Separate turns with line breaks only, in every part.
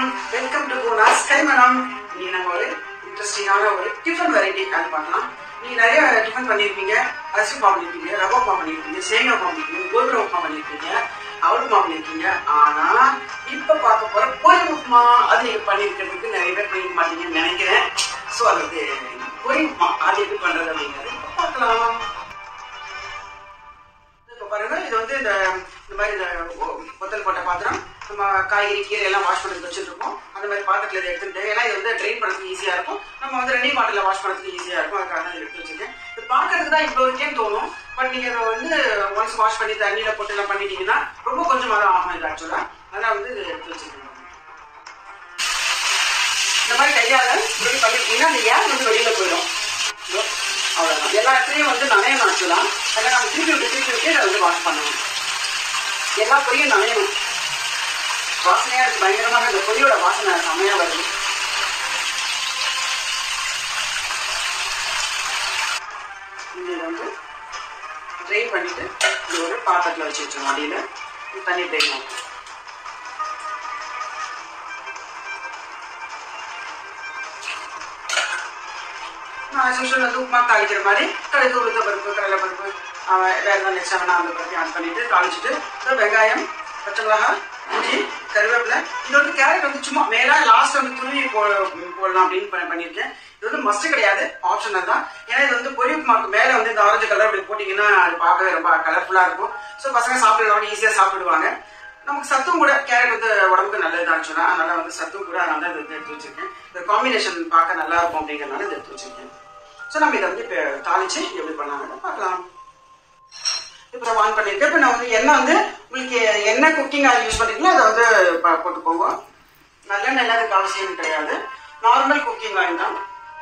madam welcome to போனாஸ் கை madam நீ நம்ம ஒரு இன்ட்ரெஸ்டிங்கான ஒரு டிஃபன் வெரைட்டி அது பண்ணலாம் நீங்க நிறைய டிஃபன் பண்ணியிருப்பீங்க அரிசி உப்புமா பண்ணியிருப்பீங்க ரவை உப்புமா பண்ணியிருப்பீங்க சேமியா உப்புமா பண்ணியிருப்பீங்க கோதுமை உப்புமா பண்ணியிருப்பீங்க அவல் உப்புமா பண்ணியிருப்பீங்க ஆனா இப்ப பார்க்க போற பொரி உப்புமா அது நீங்க பண்ணியிருக்கிறதுக்கு நிறைய பேர் பண்ணிக்க மாட்டீங்கன்னு நினைக்கிறேன் ஸோ அது வந்து பொரி உப்புமா அது எப்படி பண்றது அப்படிங்கிறது இப்ப பார்க்கலாம் இப்போ பாருங்க இது வந்து இந்த இந்த மாதிரி இந்த ஒ- பொத்தல் போட்ட பாத்திரம் நம்ம காய்கறி கீரை எல்லாம் வாஷ் பண்ணி வச்சுருக்கோம் அந்த மாதிரி பாத்திரத்தில் இதை எடுத்துட்டு ஏன்னா இது வந்து ட்ரெயின் பண்ணுறதுக்கு ஈஸியாக இருக்கும் நம்ம வந்து ரெண்டையும் பாட்டில் வாஷ் பண்ணுறதுக்கு ஈஸியாக இருக்கும் அதுக்காக தான் எடுத்து வச்சிருக்கேன் இது பார்க்கறதுக்கு தான் இவ்வளோ இருக்கேன்னு தோணும் பட் நீங்கள் இதை வந்து ஒன்ஸ் வாஷ் பண்ணி தண்ணியில் போட்டு எல்லாம் பண்ணிட்டீங்கன்னா ரொம்ப கொஞ்சமாக தான் ஆகும் இது ஆக்சுவலாக அதனால் வந்து இது எடுத்து வச்சிருக்கேன் இந்த மாதிரி கையால் இப்படி பண்ணிட்டீங்கன்னா அந்த ஏர் வந்து வெளியில் போயிடும் இதோ, அவ்வளவுதான் எல்லா இடத்துலையும் வந்து நனையணும் ஆக்சுவலாக அதனால் நம்ம திருப்பி விட்டு திருப்பி விட்டு இதை வந்து வாஷ் பண்ணணும் எல்லா பொரியும் நனையணும் வாசனையாக இருக்கு பயங்கரமாக இந்த பொரியோட வாசனை செமையாக வருது இந்த இதை வந்து ட்ரை பண்ணிட்டு இது ஒரு பாத்திரத்தில் வச்சு வச்சிடணும் அடியில் தண்ணி ட்ரை ஆகும் நான் யூஸ்வல் வந்து உப்புமா தாளிக்கிற மாதிரி கடுகு உளுத்த பருப்பு கடலை பருப்பு அவன் வேறு எதாவது நெக்ஸ்ட் வேணா அந்த பருப்பையும் ஆட் பண்ணிட்டு தாளிச்சிட்டு அப்புறம் வெங்காயம் பச்சை மிளகாய் இஞ்சி கருவேப்பிலை இது வந்து கேரட் வந்து சும்மா மேலே லாஸ்ட் வந்து துருவி போ போடலாம் அப்படின்னு பண்ண- பண்ணியிருக்கேன் இது வந்து மஸ்ட் கிடையாது ஆப்ஷனல் தான் ஏன்னா இது வந்து பொரி உப்புமாக்கு மேலே வந்து இந்த ஆரஞ்சு கலர் அப்படி போட்டிங்கன்னா அது பார்க்கவே ரொம்ப கலர்ஃபுல்லாக இருக்கும் ஸோ பசங்க சாப்பிடலாம் ஈஸியாக சாப்பிடுவாங்க நமக்கு சத்தும் கூட கேரட் வந்து உடம்புக்கு நல்லது தான் ஆக்சுவலாக அதனால வந்து சத்தும் கூட அதனால தான் இது எடுத்து வச்சிருக்கேன் இந்த காம்பினேஷன் பார்க்க நல்லா இருக்கும் அப்படிங்கிறனால இதை எடுத்து வச்சிருக்கேன் ஸோ நம்ம இதை வந்து இப்போ தாளிச்சு எப்படி பண்ணலாம்னு பார்க்கலாம் இப்போ ஆன் பண்ணியிருக்கேன் இப்போ நான் வந்து எண்ணெய் வந்து உங்களுக்கு என்ன குக்கிங் ஆயில் யூஸ் பண்ணுறீங்களோ அதை வந்து ப- போட்டுக்கோங்க நல்லெண்ணெய் இல்லாததுக்கு அவசியம் கிடையாது நார்மல் குக்கிங் ஆயில் தான்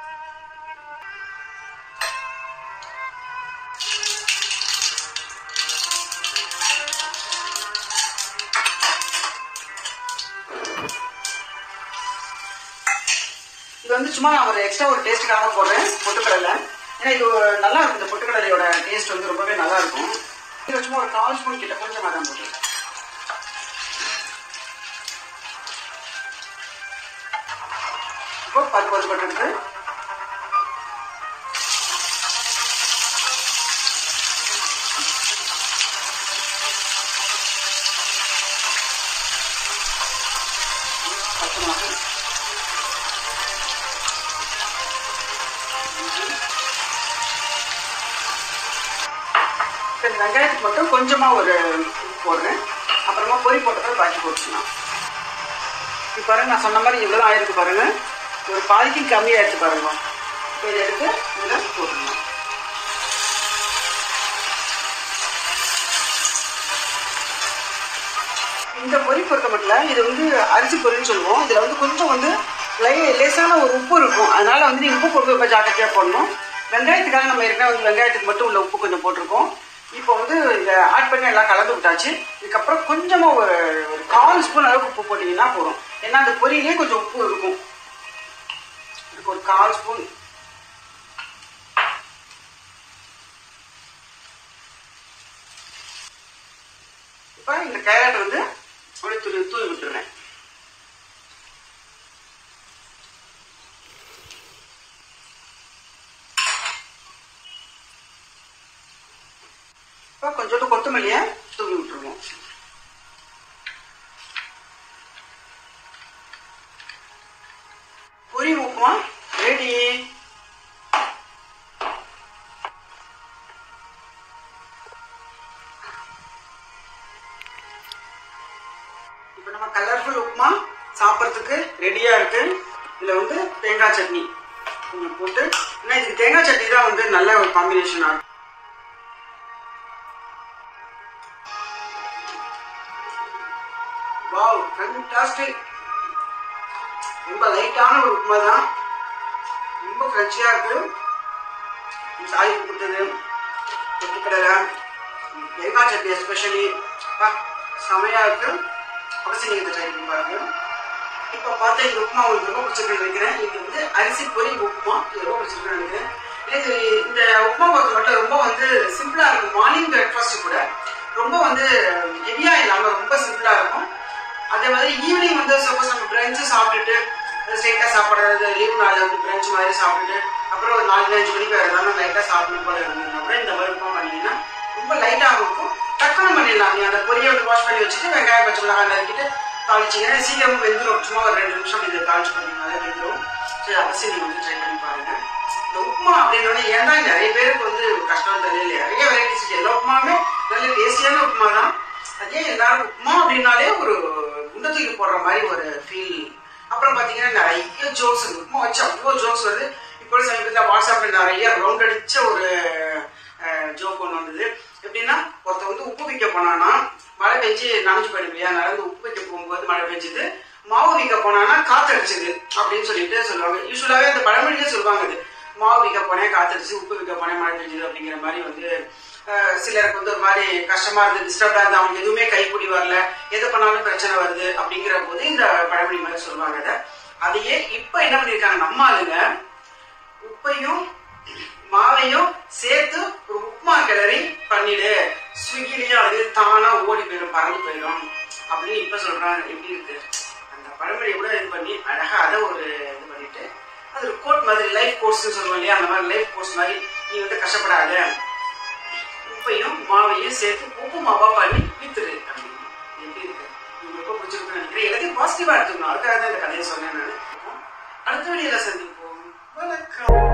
இது வந்து சும்மா நான் ஒரு எக்ஸ்ட்ரா ஒரு டேஸ்ட்டுக்காக போடுறேன் பொட்டுக்கடலை ஏன்னா இது ஒரு நல்லா இருக்கும் இந்த பொட்டுக்கடலையோட டேஸ்ட் வந்து ரொம்பவே நல்லா இருக்கும் இது சும்மா ஒரு கால் ஸ்பூன் கிட்ட கொஞ்சமாக தான் போட்டுருக்கேன் இப்போ பருப்பு ஒரு போட்டுருக்கு பச்சை மிளகாய் இப்போ இந்த வெங்காயத்துக்கு மட்டும் கொஞ்சமாக ஒரு உப்பு போடுறேன் அப்புறமா பொரி போட்டதை பாக்கி போட்டுக்கலாம் இப்போ பாருங்க நான் சொன்ன மாதிரி இவ்வளோ ஆயிருக்கு பாருங்க ஒரு பாதிக்கு கம்மியாக எடுத்து பாருங்க இப்போ இதை எடுத்து இதில் போட்டுடலாம் இந்த பொரி பொறுத்த மட்டும் இது வந்து அரிசி பொரின்னு சொல்லுவோம் இதில் வந்து கொஞ்சம் வந்து லை லேசான ஒரு உப்பு இருக்கும் அதனால வந்து நீங்கள் உப்பு போட்டு ரொம்ப ஜாக்கிரதையாக போடணும் வெங்காயத்துக்காக நம்ம ஏற்கனவே வந்து வெங்காயத்துக்கு மட்டும் உள்ள உப்பு கொஞ்சம் போட்டிருக்கோம் இப்போ வந்து இதை ஆட் பண்ணி எல்லாம் கலந்து விட்டாச்சு இதுக்கப்புறம் கொஞ்சமாக ஒரு ஒரு கால் ஸ்பூன் அளவுக்கு உப்பு போட்டிங்கன்னா போதும் ஏன்னா அந்த பொரியிலே கொஞ்சம் உப்பு இருக்கும் இதுக்கு ஒரு கால் ஸ்பூன் இப்போ இந்த கேரட் வந்து அப்படியே தூவி தூவி விட்டுருவேன் இப்போ கொஞ்சோண்டு கொத்தமல்லியை தூவி விட்டுருவோம் பொரி உப்புமா ரெடி இப்போ நம்ம கலர்ஃபுல் உப்புமா சாப்பிட்றதுக்கு ரெடியாக இருக்கு இதில் வந்து தேங்காய் சட்னி கொஞ்சம் போட்டு ஏன்னா இதுக்கு தேங்காய் சட்னி தான் வந்து நல்ல ஒரு காம்பினேஷன் ஆகும் வாவ் ஃபேண்டாஸ்டிக் ரொம்ப லைட்டான ஒரு உப்புமா தான் ரொம்ப ஃப்ரெஷ்ஷாக இருக்கு சாய் கொடுத்தது பொட்டுக்கடலை தேங்காய் சட்னி எஸ்பெஷலி செமையாக இருக்கு அவசியம் நீங்கள் ட்ரை பண்ணி பாருங்க இப்போ பார்த்தா இந்த உப்புமா உங்களுக்கு ரொம்ப பிடிச்சிருக்குன்னு நினைக்கிறேன் இது வந்து அரிசி பொரி உப்புமா இது ரொம்ப பிடிச்சிருக்குன்னு நினைக்கிறேன் எனக்கு இந்த உப்புமா பொறுத்த மட்டும் ரொம்ப வந்து சிம்பிளாக இருக்கும் மார்னிங் பிரேக்ஃபாஸ்ட் கூட ரொம்ப வந்து ஹெவியாக இல்லாமல் ரொம்ப சிம்பிளாக இருக்கும் அதே மாதிரி ஈவினிங் வந்து சப்போஸ் நம்ம பிரெஞ்சு சாப்பிட்றது லீவ் நாளில் வந்து பிரெஞ்சு மாதிரி சாப்பிட்டுட்டு அப்புறம் ஒரு நாலு அஞ்சு மணிக்கு வேறு ஏதாவது லைட்டாக சாப்பிடணும் போல இருந்ததுன்னா கூட இந்த மாதிரி உப்புமா பண்ணிங்கன்னா ரொம்ப லைட்டாக இருக்கும் டக்குனு பண்ணிடலாம் நீ அந்த பொரியை வந்து வாஷ் பண்ணி வச்சுட்டு வெங்காயம் பச்சை மிளகாய் நறுக்கிட்டு தாளிச்சிங்கன்னா சீக்கிரம் வெந்துடும் சும்மா ஒரு ரெண்டு நிமிஷம் இது தாளிச்சு பண்ணிங்கனாலே வெந்துடும் சரி அவசியம் நீங்கள் வந்து ட்ரை பண்ணி பாருங்க இந்த உப்புமா அப்படின்னோடனே ஏன் தான் நிறைய பேருக்கு வந்து கஷ்டம் தெரியல நிறைய வெரைட்டிஸ் எல்லா உப்புமாவுமே நல்ல டேஸ்டியான உப்புமா தான் அதே எல்லாரும் உப்புமா அப்படின்னாலே ஒரு குண்டை தூக்கி போடுற மாதிரி ஒரு ஃபீல் அப்புறம் பார்த்தீங்கன்னா நிறைய ஜோக்ஸ் உப்புமா வச்சு அவ்வளோ ஜோக்ஸ் வருது இப்போ சமீபத்தில் வாட்ஸ்அப்பில் நிறைய ரவுண்ட் அடிச்ச ஒரு ஜோக் ஒன்று வந்தது எப்படின்னா ஒருத்தன் வந்து உப்பு வைக்க போனானா மழை பெஞ்சு நனைஞ்சு போயிடும் இல்லையா நடந்து உப்பு வைக்க போகும்போது மழை பெஞ்சுது மாவு விற்க போனானா காத்தடிச்சது அப்படின்னு சொல்லிட்டு சொல்லுவாங்க யூஸ்வலாகவே அந்த பழமொழியே சொல்லுவாங்க அது மாவு விற்க போனேன் காத்தடிச்சு உப்பு விற்க போனேன் மழை பெஞ்சது அப்படிங்கிற மாதிரி வந்து அஹ், சிலருக்கு வந்து ஒரு மாதிரி கஷ்டமா இருந்து டிஸ்டர்ப்டா இருந்து அவங்க எதுவுமே கைப்பிடி வரல எது பண்ணாலும் பிரச்சனை வருது அப்படிங்கிற போது இந்த பழமொழி மாதிரி சொல்லுவாங்க அதை அதையே இப்ப என்ன பண்ணிருக்காங்க நம்ம ஆளுங்க உப்பையும் மாவையும் சேர்த்து ஒரு உப்புமா கிளறி பண்ணிடு ஸ்விக்கிலையும் அது தானா ஓடி போயிடும் பறந்து போயிடும் அப்படின்னு இப்ப சொல்றாங்க எப்படி இருக்கு அந்த பழமொழியை கூட இது பண்ணி அழகா அதை ஒரு இது பண்ணிட்டு அது ஒரு கோட் மாதிரி லைஃப் கோர்ஸ்னு சொல்லுவோம் இல்லையா அந்த மாதிரி லைஃப் கோர்ஸ் மாதிரி நீ வந்து கஷ்டப்படாத உப்பையும் மாவையும் சேர்த்து உப்பு மாவா பண்ணி வித்துரு அப்படின்னு எப்படி இருக்கு உங்களுக்கு ரொம்ப பிடிச்சிருக்குன்னு நினைக்கிறேன் எல்லாத்தையும் பாசிட்டிவா எடுத்துக்கணும் அதுக்காக தான் இந்த கதையை சொன்னேன் நான் அடுத்த வீடியோல சந்திப்போம் வணக்கம்